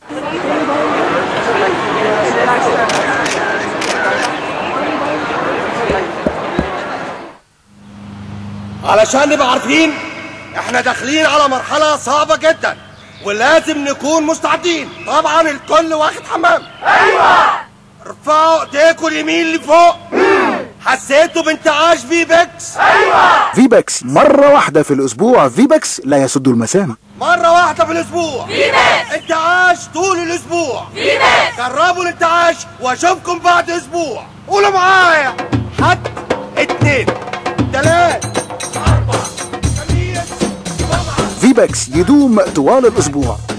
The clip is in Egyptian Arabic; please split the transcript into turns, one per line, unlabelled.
علشان نبقى عارفين احنا داخلين على مرحلة صعبة جدا ولازم نكون مستعدين طبعا الكل واخد حمام ايوه ارفعوا ايديكم اليمين لفوق حسيتوا بانتعاش في بيكس
فيباكس مرة واحدة في الأسبوع فيباكس لا يسد المسام
مرة واحدة في الأسبوع في انتعاش طول الأسبوع في جربوا الانتعاش وأشوفكم بعد أسبوع قولوا معايا حد اتنين تلات أربع خميس سبعة
فيباكس يدوم طوال الأسبوع